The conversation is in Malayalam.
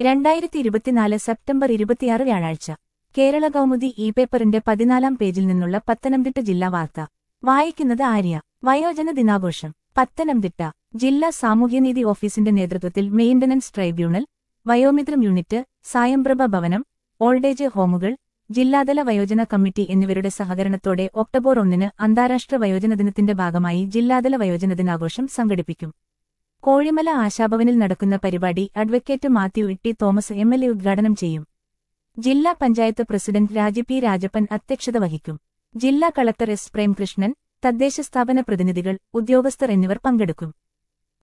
രണ്ടായിരത്തി ഇരുപത്തിനാല് സെപ്റ്റംബർ ഇരുപത്തിയാറ് വ്യാഴാഴ്ച കേരള കൗമുദി ഇ പേപ്പറിന്റെ പതിനാലാം പേജിൽ നിന്നുള്ള പത്തനംതിട്ട ജില്ലാ വാർത്ത വായിക്കുന്നത് ആര്യ വയോജന ദിനാഘോഷം പത്തനംതിട്ട ജില്ലാ സാമൂഹ്യനീതി ഓഫീസിന്റെ നേതൃത്വത്തിൽ maintenance tribunal Vayomithram unit Sayamprabha ഭവനം ഓൾഡേജ് ഹോമുകൾ ജില്ലാതല വയോജന കമ്മിറ്റി എന്നിവരുടെ സഹകരണത്തോടെ ഒക്ടോബർ ഒന്നിന് അന്താരാഷ്ട്ര വയോജന ദിനത്തിന്റെ ഭാഗമായി ജില്ലാതല വയോജന ദിനാഘോഷം സംഘടിപ്പിക്കും കോഴിമല ആശാഭവനിൽ നടക്കുന്ന പരിപാടി advocate Mathew Itty Thomas M L A ഉദ്ഘാടനം ചെയ്യും ജില്ലാ പഞ്ചായത്ത് പ്രസിഡന്റ് രാജി പി രാജപ്പൻ അധ്യക്ഷത വഹിക്കും ജില്ലാ കളക്ടർ എസ് പ്രേംകൃഷ്ണൻ തദ്ദേശ സ്ഥാപന പ്രതിനിധികൾ ഉദ്യോഗസ്ഥർ എന്നിവർ പങ്കെടുക്കും